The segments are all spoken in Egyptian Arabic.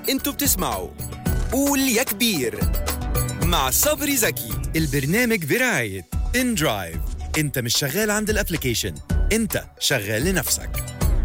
انتوا بتسمعوا قول يا كبير مع صبري زكي البرنامج برعاية ان درايف انت مش شغال عند الابليكيشن انت شغال لنفسك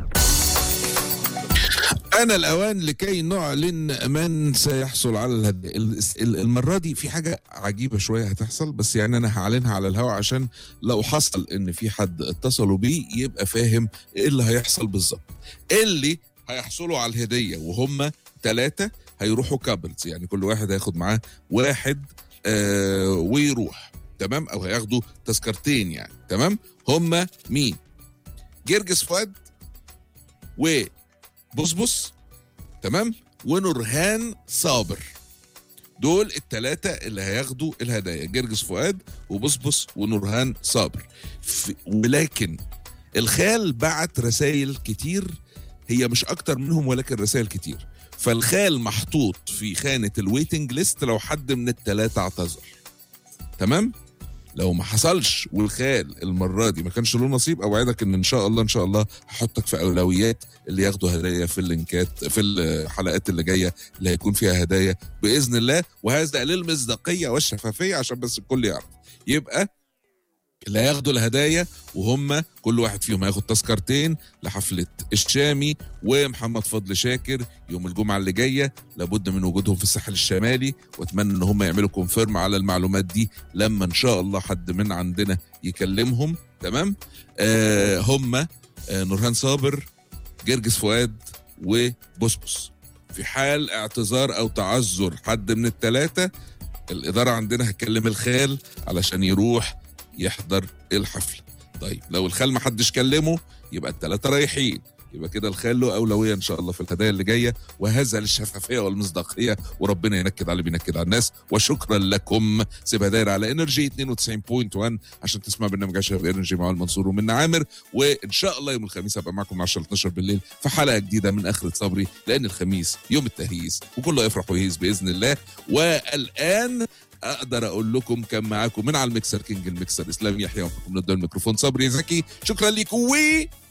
أنا الأوان لكي نعلن من سيحصل على الهدايا ال- ال- المرة دي في حاجة عجيبة شوية هتحصل بس يعني أنا هعلنها على الهواء عشان لو حصل إن في حد اتصلوا بيه يبقى فاهم إيه اللي هيحصل بالظبط اللي هيحصلوا على الهدية وهم ثلاثة هيروحوا كابلز يعني كل واحد هياخد معاه واحد آه ويروح تمام أو هياخدوا تذكرتين يعني تمام هم مين جرجس فؤاد وبصبص تمام ونورهان صابر دول التلاتة اللي هياخدوا الهدايا جرجس فؤاد وبصبص ونورهان صابر ف- ولكن الخال بعت رسائل كتير هي مش اكتر منهم ولكن رسائل كتير فالخال محطوط في خانة الويتنج ليست لو حد من التلاتة اعتذر تمام لو ما حصلش والخال المره دي ما كانش له نصيب اوعدك ان ان شاء الله ان شاء الله هحطك في اولويات اللي ياخدوا هدايا في اللينكات في الحلقات اللي جايه اللي هيكون فيها هدايا باذن الله وهذا للمصداقيه والشفافيه عشان بس الكل يعرف يبقى اللي هياخدوا الهدايا وهم كل واحد فيهم هياخد تذكرتين لحفله الشامي ومحمد فضل شاكر يوم الجمعه اللي جايه لابد من وجودهم في الساحل الشمالي واتمنى ان هم يعملوا كونفيرم على المعلومات دي لما ان شاء الله حد من عندنا يكلمهم تمام آه هم آه نورهان صابر جرجس فؤاد وبسبس في حال اعتذار او تعذر حد من الثلاثه الاداره عندنا هتكلم الخال علشان يروح يحضر الحفله طيب لو الخال ما حدش كلمه يبقى الثلاثه رايحين يبقى كده الخال له اولويه ان شاء الله في الهدايا اللي جايه وهذا للشفافيه والمصداقيه وربنا ينكد على اللي بينكد على الناس وشكرا لكم سيبها دايره على انرجي 92.1 عشان تسمع برنامج عشاء انرجي مع المنصور ومن عامر وان شاء الله يوم الخميس هبقى معكم من 10 ل 12 بالليل في حلقه جديده من اخره صبري لان الخميس يوم التهييس وكله يفرح ويهيس باذن الله والان اقدر اقول لكم كان معاكم من على المكسر كينج المكسر اسلام يحيى ومعكم ندى الميكروفون صبري زكي شكرا لكم و